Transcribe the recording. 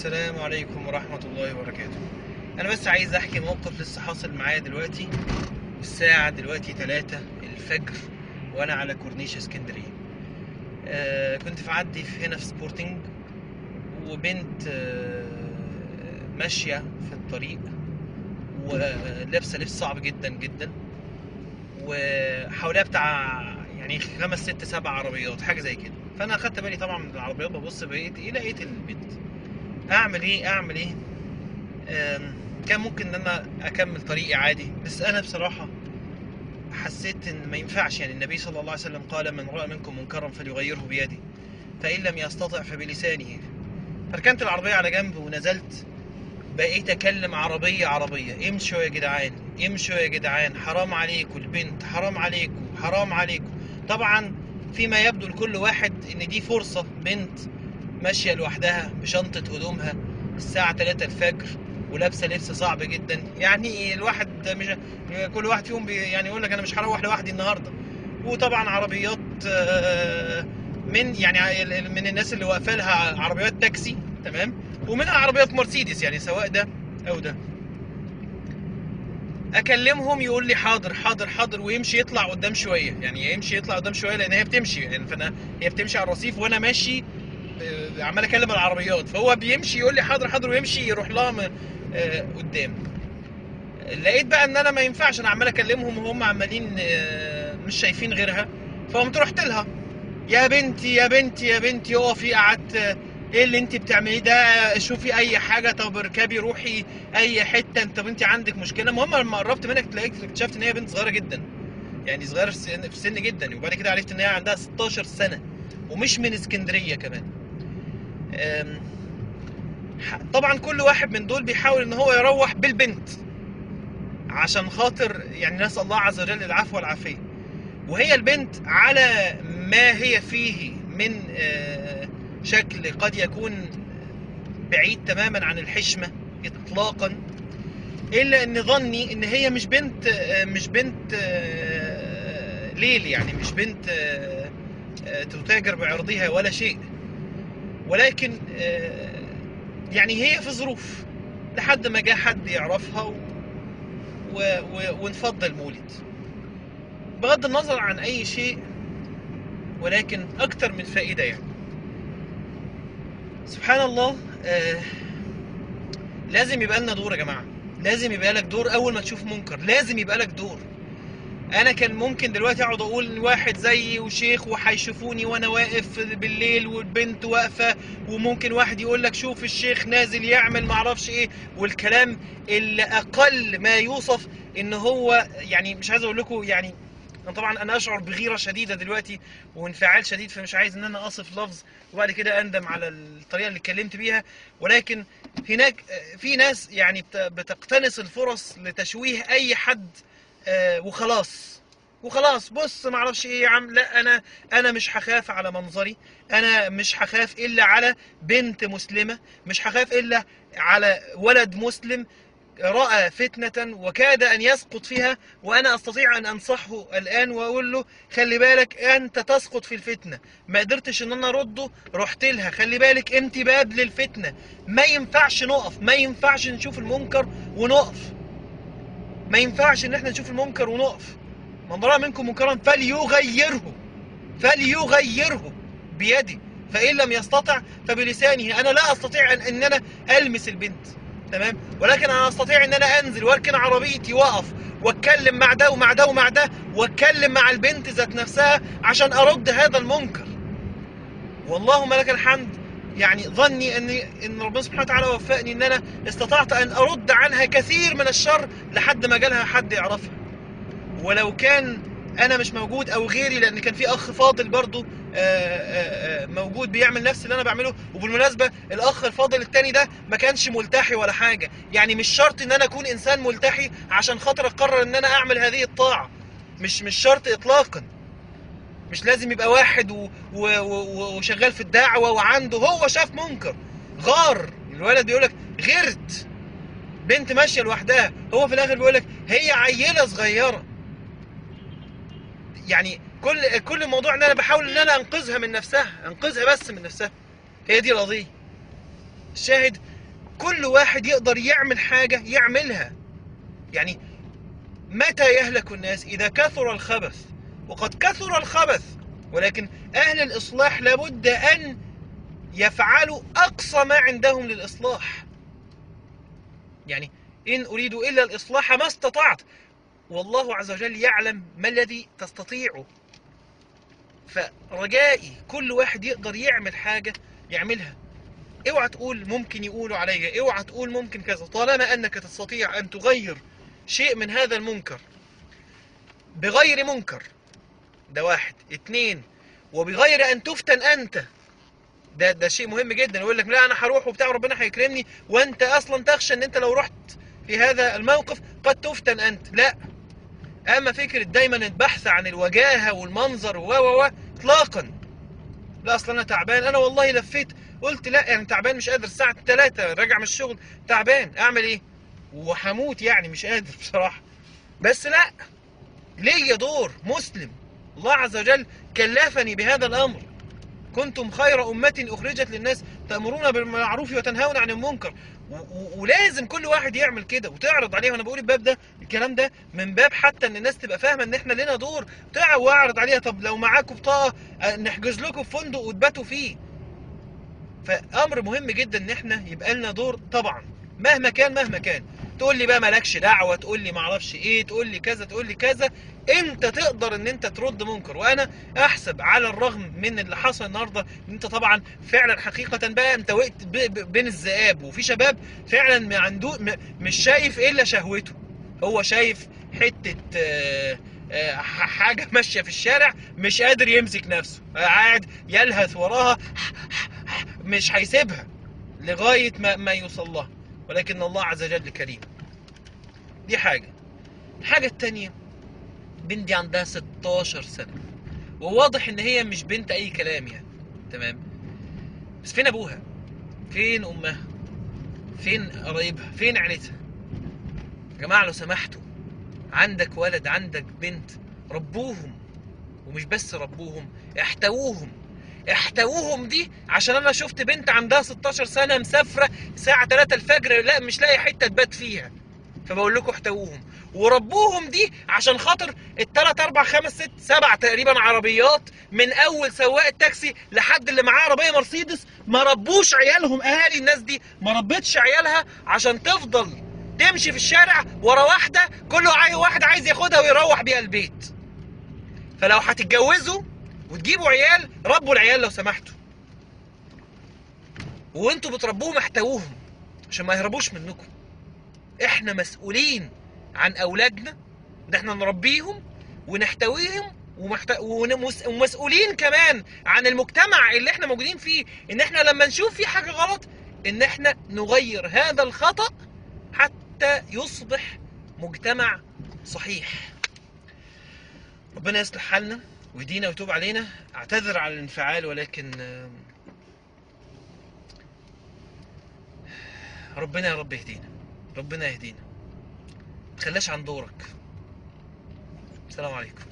السلام عليكم ورحمة الله وبركاته أنا بس عايز أحكي موقف لسه حاصل معايا دلوقتي الساعة دلوقتي 3 الفجر وأنا على كورنيش اسكندرية آه كنت في عدي في هنا في سبورتنج وبنت آه ماشية في الطريق ولابسة لبس صعب جدا جدا وحواليها بتاع يعني خمس ست سبع عربيات حاجة زي كده فأنا أخدت بالي طبعا من العربيات ببص بقيت إيه لقيت البنت اعمل ايه اعمل ايه آم، كان ممكن ان انا اكمل طريقي عادي بس انا بصراحه حسيت ان ما ينفعش يعني النبي صلى الله عليه وسلم قال من راى منكم منكرا فليغيره بيده فان لم يستطع فبلسانه فركنت العربيه على جنب ونزلت بقيت اكلم عربيه عربيه امشوا يا جدعان امشوا يا جدعان حرام عليكم البنت حرام عليكم حرام عليكم طبعا فيما يبدو لكل واحد ان دي فرصه بنت ماشيه لوحدها بشنطه هدومها الساعه 3 الفجر ولابسه لبس صعب جدا يعني الواحد مش كل واحد فيهم بي يعني يقول لك انا مش هروح لوحدي النهارده وطبعا عربيات آه، من يعني من الناس اللي واقفه لها عربيات تاكسي تمام ومنها عربيات مرسيدس يعني سواء ده او ده اكلمهم يقول لي حاضر حاضر حاضر ويمشي يطلع قدام شويه يعني يمشي يطلع قدام شويه لان هي بتمشي يعني فانا هي بتمشي على الرصيف وانا ماشي آه، عمال اكلم العربيات فهو بيمشي يقول لي حاضر حاضر ويمشي يروح لها م- آه، قدام لقيت بقى ان انا ما ينفعش انا عمال اكلمهم وهم عمالين آه، مش شايفين غيرها فقمت رحت لها يا بنتي يا بنتي يا بنتي اقفي قعدت آه، ايه اللي انت بتعمليه ده شوفي اي حاجه طب اركبي روحي اي حته انت انت عندك مشكله المهم لما قربت منك تلاقيت اكتشفت ان هي بنت صغيره جدا يعني صغيره في السن- في السن جدا وبعد كده عرفت ان هي عندها 16 سنه ومش من اسكندريه كمان أم، ح- طبعا كل واحد من دول بيحاول ان هو يروح بالبنت عشان خاطر يعني نسال الله عز وجل العفو والعافيه وهي البنت على ما هي فيه من آه، شكل قد يكون بعيد تماما عن الحشمه اطلاقا الا ان ظني ان هي مش بنت آه، مش بنت آه، ليل يعني مش بنت آه، آه، تتاجر بعرضها ولا شيء ولكن آه، يعني هي في ظروف لحد ما جه حد يعرفها و... و... و... وانفض المولد بغض النظر عن اي شيء ولكن اكتر من فائده يعني سبحان الله آه لازم يبقى لنا دور يا جماعه لازم يبقى لك دور اول ما تشوف منكر لازم يبقى لك دور انا كان ممكن دلوقتي اقعد اقول إن واحد زيي وشيخ وهيشوفوني وانا واقف بالليل والبنت واقفه وممكن واحد يقول لك شوف الشيخ نازل يعمل معرفش ايه والكلام اللي اقل ما يوصف ان هو يعني مش عايز اقول لكم يعني أنا طبعا انا اشعر بغيره شديده دلوقتي وانفعال شديد فمش عايز ان انا اصف لفظ وبعد كده اندم على الطريقه اللي اتكلمت بيها ولكن هناك في ناس يعني بت- بتقتنص الفرص لتشويه اي حد آه، وخلاص وخلاص بص ما اعرفش ايه يا عم لا انا انا مش هخاف على منظري انا مش هخاف الا على بنت مسلمه مش هخاف الا على ولد مسلم راى فتنه وكاد ان يسقط فيها وانا استطيع ان انصحه الان واقول له خلي بالك انت تسقط في الفتنه ما قدرتش ان انا ارده رحت لها خلي بالك انت باب للفتنه ما ينفعش نقف ما ينفعش نشوف المنكر ونقف ما ينفعش ان احنا نشوف المنكر ونقف من راى منكم منكرا فليغيره فليغيره بيدي فان لم يستطع فبلسانه انا لا استطيع ان, إن انا المس البنت تمام ولكن انا استطيع ان انا انزل واركن عربيتي واقف واتكلم مع ده ومع ده ومع ده واتكلم مع البنت ذات نفسها عشان ارد هذا المنكر واللهم لك الحمد يعني ظني ان ان ربنا سبحانه وتعالى وفقني ان انا استطعت ان ارد عنها كثير من الشر لحد ما جالها حد يعرفها ولو كان انا مش موجود او غيري لان كان في اخ فاضل برضو آه، آه، آه، موجود بيعمل نفس اللي انا بعمله وبالمناسبه الاخ الفاضل التاني ده ما كانش ملتحي ولا حاجه يعني مش شرط ان انا اكون انسان ملتحي عشان خاطر اقرر ان انا اعمل هذه الطاعه مش مش شرط اطلاقا مش لازم يبقى واحد و... و... و... وشغال في الدعوه وعنده هو شاف منكر غار الولد بيقول لك غرت بنت ماشيه لوحدها هو في الاخر بيقول لك هي عيله صغيره يعني كل كل الموضوع ان انا بحاول ان انا انقذها من نفسها انقذها بس من نفسها هي دي القضيه الشاهد كل واحد يقدر يعمل حاجة يعملها يعني متى يهلك الناس إذا كثر الخبث وقد كثر الخبث ولكن أهل الإصلاح لابد أن يفعلوا أقصى ما عندهم للإصلاح يعني إن أريد إلا الإصلاح ما استطعت والله عز وجل يعلم ما الذي تستطيعه فرجائي كل واحد يقدر يعمل حاجة يعملها اوعى تقول ممكن يقولوا عليا اوعى تقول ممكن كذا طالما انك تستطيع ان تغير شيء من هذا المنكر بغير منكر ده واحد اتنين وبغير ان تفتن انت ده ده شيء مهم جدا يقول لك لا انا هروح وبتاع ربنا هيكرمني وانت اصلا تخشى ان انت لو رحت في هذا الموقف قد تفتن انت لا اما فكره دايما البحث عن الوجاهه والمنظر و و و اطلاقا لا اصلا انا تعبان انا والله لفيت قلت لا يعني تعبان مش قادر الساعه 3 راجع من الشغل تعبان اعمل ايه وهموت يعني مش قادر بصراحه بس لا ليا دور مسلم الله عز وجل كلفني بهذا الامر كنتم خير أمة أخرجت للناس تأمرون بالمعروف وتنهون عن المنكر و- و- ولازم كل واحد يعمل كده وتعرض عليه وانا بقول الباب ده الكلام ده من باب حتى ان الناس تبقى فاهمه ان احنا لنا دور تع- واعرض عليها طب لو معاكم بطاقه آه، نحجز لكم في فندق وتباتوا فيه فامر مهم جدا ان احنا يبقى لنا دور طبعا مهما كان مهما كان تقول لي بقى مالكش دعوه تقول لي معرفش ايه تقول لي كذا تقول لي كذا انت تقدر ان انت ترد منكر وانا احسب على الرغم من اللي حصل النهارده ان انت طبعا فعلا حقيقه بقى انت وقت ب- ب- بين الذئاب وفي شباب فعلا ما عنده م- مش شايف الا شهوته هو شايف حته آه، آه، ح- حاجه ماشيه في الشارع مش قادر يمسك نفسه قاعد يلهث وراها مش هيسيبها لغايه ما ما يوصل لها ولكن الله عز وجل كريم دي حاجه الحاجه التانيه بنتي عندها 16 سنه وواضح ان هي مش بنت اي كلام يعني تمام بس فين ابوها فين امها فين قرايبها فين عيلتها يا جماعه لو سمحتوا عندك ولد عندك بنت ربوهم ومش بس ربوهم احتووهم احتووهم دي عشان انا شفت بنت عندها 16 سنه مسافره الساعه 3 الفجر لا مش لاقي حته تبات فيها فبقول لكم احتووهم وربوهم دي عشان خاطر التلات اربع خمس ست سبع تقريبا عربيات من اول سواق التاكسي لحد اللي معاه عربيه مرسيدس ما ربوش عيالهم اهالي الناس دي ما ربتش عيالها عشان تفضل تمشي في الشارع ورا واحده كل عاي- واحد عايز ياخدها ويروح بيها البيت فلو هتتجوزوا وتجيبوا عيال ربوا العيال لو سمحتوا وانتوا بتربوهم احتووهم عشان ما يهربوش منكم احنا مسؤولين عن اولادنا ان احنا نربيهم ونحتويهم ومحت... ونمس... ومسؤولين كمان عن المجتمع اللي احنا موجودين فيه ان احنا لما نشوف في حاجه غلط ان احنا نغير هذا الخطأ حتى يصبح مجتمع صحيح ربنا يصلح حالنا ويهدينا ويتوب علينا اعتذر على الانفعال ولكن آم، ربنا يا رب يهدينا ربنا يهدينا تخلاش عن دورك السلام عليكم